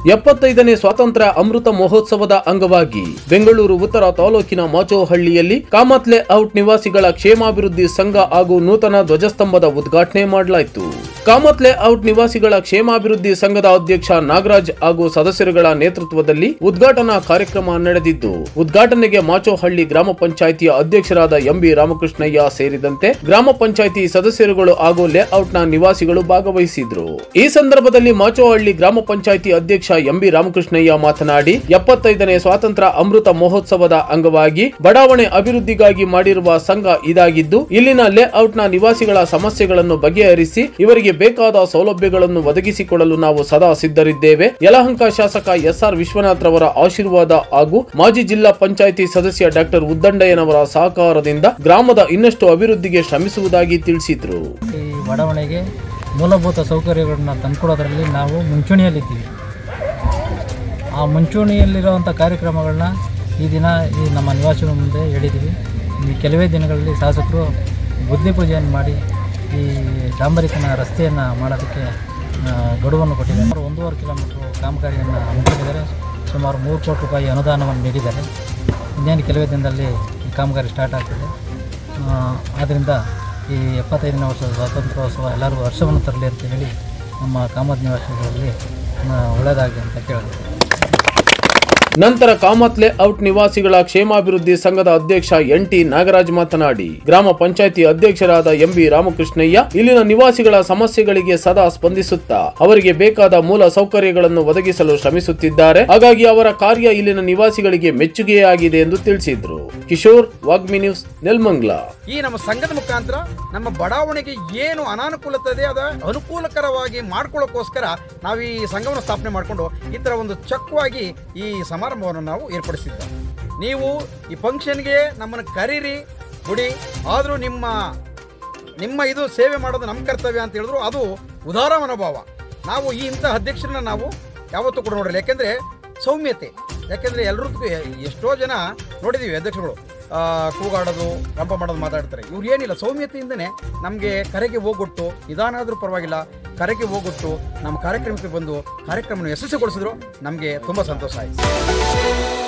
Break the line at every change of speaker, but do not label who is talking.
ಎಪ್ಪತ್ತೈದನೇ ಸ್ವಾತಂತ್ರ್ಯ ಅಮೃತ ಮಹೋತ್ಸವದ ಅಂಗವಾಗಿ ಬೆಂಗಳೂರು ಉತ್ತರ ತಾಲೂಕಿನ ಮಾಚೋಹಳ್ಳಿಯಲ್ಲಿ ಕಾಮತ್ ಲೇಔಟ್ ನಿವಾಸಿಗಳ ಕ್ಷೇಮಾಭಿವೃದ್ಧಿ ಸಂಘ ಹಾಗೂ ನೂತನ ಧ್ವಜಸ್ತಂಭದ ಉದ್ಘಾಟನೆ ಮಾಡಲಾಯಿತು ಕಾಮತ್ ಲೇಔಟ್ ನಿವಾಸಿಗಳ ಕ್ಷೇಮಾಭಿವೃದ್ಧಿ ಸಂಘದ ಅಧ್ಯಕ್ಷ ನಾಗರಾಜ್ ಹಾಗೂ ಸದಸ್ಯರುಗಳ ನೇತೃತ್ವದಲ್ಲಿ ಉದ್ಘಾಟನಾ ಕಾರ್ಯಕ್ರಮ ನಡೆದಿದ್ದು ಉದ್ಘಾಟನೆಗೆ ಮಾಚೋಹಳ್ಳಿ ಗ್ರಾಮ ಪಂಚಾಯಿತಿಯ ಅಧ್ಯಕ್ಷರಾದ ಎಂಬಿ ರಾಮಕೃಷ್ಣಯ್ಯ ಸೇರಿದಂತೆ ಗ್ರಾಮ ಪಂಚಾಯಿತಿ ಸದಸ್ಯರುಗಳು ಹಾಗೂ ಲೇಔಟ್ನ ನಿವಾಸಿಗಳು ಭಾಗವಹಿಸಿದ್ರು ಈ ಸಂದರ್ಭದಲ್ಲಿ ಮಾಚೋಹಳ್ಳಿ ಗ್ರಾಮ ಪಂಚಾಯಿತಿ ಅಧ್ಯಕ್ಷ ಎಂಬಿ ರಾಮಕೃಷ್ಣಯ್ಯ ಮಾತನಾಡಿ ಎಪ್ಪತ್ತೈದನೇ ಸ್ವಾತಂತ್ರ್ಯ ಅಮೃತ ಮಹೋತ್ಸವದ ಅಂಗವಾಗಿ ಬಡಾವಣೆ ಅಭಿವೃದ್ಧಿಗಾಗಿ ಮಾಡಿರುವ ಸಂಘ ಇದಾಗಿದ್ದು ಇಲ್ಲಿನ ಲೇಔಟ್ನ ನಿವಾಸಿಗಳ ಸಮಸ್ಯೆಗಳನ್ನು ಬಗೆಹರಿಸಿ ಇವರಿಗೆ ಬೇಕಾದ ಸೌಲಭ್ಯಗಳನ್ನು ಒದಗಿಸಿಕೊಡಲು ನಾವು ಸದಾ ಸಿದ್ಧರಿದ್ದೇವೆ ಯಲಹಂಕ ಶಾಸಕ ಎಸ್ಆರ್ ವಿಶ್ವನಾಥ್ ರವರ ಆಶೀರ್ವಾದ ಹಾಗೂ ಮಾಜಿ ಜಿಲ್ಲಾ ಪಂಚಾಯಿತಿ ಸದಸ್ಯ ಡಾಕ್ಟರ್ ಉದ್ದಂಡಯ್ಯನವರ ಸಹಕಾರದಿಂದ ಗ್ರಾಮದ ಇನ್ನಷ್ಟು ಅಭಿವೃದ್ಧಿಗೆ ಶ್ರಮಿಸುವುದಾಗಿ ತಿಳಿಸಿದ್ರು
ಈ ಬಡಾವಣೆಗೆ ಮೂಲಭೂತ ಸೌಕರ್ಯಗಳನ್ನ ತಂದ್ಕೊಡೋದ್ರಲ್ಲಿ ನಾವು ಮುಂಚೂಣಿಯಲ್ಲಿದ್ದೀವಿ ಆ ಮುಂಚೂಣಿಯಲ್ಲಿರುವಂಥ ಕಾರ್ಯಕ್ರಮಗಳನ್ನ ಈ ದಿನ ಈ ನಮ್ಮ ನಿವಾಸಿಗಳ ಮುಂದೆ ಹೇಳಿದ್ದೀವಿ ಈ ಕೆಲವೇ ದಿನಗಳಲ್ಲಿ ಶಾಸಕರು ಬುದ್ಧಿ ಪೂಜೆಯನ್ನು ಮಾಡಿ ಈ ಡಾಂಬರೀಕರಣ ರಸ್ತೆಯನ್ನು ಮಾಡೋದಕ್ಕೆ ಆ, ಗಡುವನ್ನು ಕೊಟ್ಟಿದ್ದಾರೆ ಸುಮಾರು ಒಂದೂವರೆ ಕಿಲೋಮೀಟ್ರ್ ಕಾಮಗಾರಿಯನ್ನು ಹಮ್ಮಿಕೊಂಡಿದ್ದಾರೆ ಸುಮಾರು ಮೂರು ಕೋಟಿ ರೂಪಾಯಿ ಅನುದಾನವನ್ನು ನೀಡಿದ್ದಾರೆ ಇನ್ನೇನು ಕೆಲವೇ ದಿನದಲ್ಲಿ ಈ ಕಾಮಗಾರಿ ಸ್ಟಾರ್ಟ್ ಆಗ್ತದೆ ಆ, ಆದ್ದರಿಂದ ಈ ಎಪ್ಪತ್ತೈದನೇ ವರ್ಷದ ಸ್ವಾತಂತ್ರ್ಯೋತ್ಸವ ಎಲ್ಲರಿಗೂ ಹರ್ಷವನ್ನು ತರಲಿ ಅಂತ ಹೇಳಿ ನಮ್ಮ ಕಾಮತ್ ನಿವಾಸಿಗಳಲ್ಲಿ ಆ, ಒಳ್ಳೆಯದಾಗಲಿ ಅಂತ ಕೇಳಿದೆ
ನಂತರ ಕಾಮತ್ ಲೇಔಟ್ ನಿವಾಸಿಗಳ ಕ್ಷೇಮಾಭಿವೃದ್ಧಿ ಸಂಘದ ಅಧ್ಯಕ್ಷ ಎನ್ ಟಿ ನಾಗರಾಜ್ ಮಾತನಾಡಿ ಗ್ರಾಮ ಪಂಚಾಯಿತಿ ಅಧ್ಯಕ್ಷರಾದ ಎಂಬಿ ರಾಮಕೃಷ್ಣಯ್ಯ ಇಲ್ಲಿನ ನಿವಾಸಿಗಳ ಸಮಸ್ಯೆಗಳಿಗೆ ಸದಾ ಸ್ಪಂದಿಸುತ್ತಾ ಅವರಿಗೆ ಬೇಕಾದ ಮೂಲ ಸೌಕರ್ಯಗಳನ್ನು ಒದಗಿಸಲು ಶ್ರಮಿಸುತ್ತಿದ್ದಾರೆ ಹಾಗಾಗಿ ಅವರ ಕಾರ್ಯ ಇಲ್ಲಿನ ನಿವಾಸಿಗಳಿಗೆ ಮೆಚ್ಚುಗೆಯಾಗಿದೆ ಎಂದು ತಿಳಿಸಿದ್ರು ಕಿಶೋರ್ ವಾಗ್ಮಿ ನ್ಯೂಸ್ ನೆಲ್ಮಂಗ್ಲಾ
ಈ ನಮ್ಮ ಸಂಘದ ಮುಖಾಂತರ ನಮ್ಮ ಬಡಾವಣೆಗೆ ಏನು ಅನಾನುಕೂಲತೆ ಇದೆ ಅದ ಅನುಕೂಲಕರವಾಗಿ ಮಾಡ್ಕೊಳ್ಳೋಕ್ಕೋಸ್ಕರ ನಾವು ಈ ಸಂಘವನ್ನು ಸ್ಥಾಪನೆ ಮಾಡಿಕೊಂಡು ಈ ಥರ ಒಂದು ಚೊಕ್ಕವಾಗಿ ಈ ಸಮಾರಂಭವನ್ನು ನಾವು ಏರ್ಪಡಿಸಿದ್ದೇವೆ ನೀವು ಈ ಫಂಕ್ಷನ್ಗೆ ನಮ್ಮನ್ನು ಕರೀರಿ ಬಿಡಿ ಆದರೂ ನಿಮ್ಮ ನಿಮ್ಮ ಇದು ಸೇವೆ ಮಾಡೋದು ನಮ್ಮ ಕರ್ತವ್ಯ ಅಂತ ಹೇಳಿದ್ರು ಅದು ಉದಾರ ಮನೋಭಾವ ನಾವು ಈ ಇಂಥ ಅಧ್ಯಕ್ಷರನ್ನ ನಾವು ಯಾವತ್ತೂ ಕೂಡ ನೋಡಿಲ್ಲ ಯಾಕೆಂದರೆ ಸೌಮ್ಯತೆ ಯಾಕೆಂದರೆ ಎಲ್ಲರಿಗೂ ಎಷ್ಟೋ ಜನ ನೋಡಿದ್ದೀವಿ ಅಧ್ಯಕ್ಷರುಗಳು ಆ, ಕೂಗಾಡೋದು ರಂಪ ಮಾಡೋದು ಮಾತಾಡ್ತಾರೆ ಇವ್ರು ಏನಿಲ್ಲ ಸೌಮ್ಯತೆಯಿಂದನೇ ನಮಗೆ ಕರೆಗೆ ಹೋಗೊಟ್ಟು ನಿಧಾನ ಆದರೂ ಪರವಾಗಿಲ್ಲ ಕರೆಗೆ ಹೋಗೊಟ್ಟು ನಮ್ಮ ಕಾರ್ಯಕ್ರಮಕ್ಕೆ ಬಂದು ಕಾರ್ಯಕ್ರಮವನ್ನು ಯಶಸ್ವಿಗೊಳಿಸಿದ್ರು ನಮಗೆ ತುಂಬ ಸಂತೋಷ ಆಯಿತು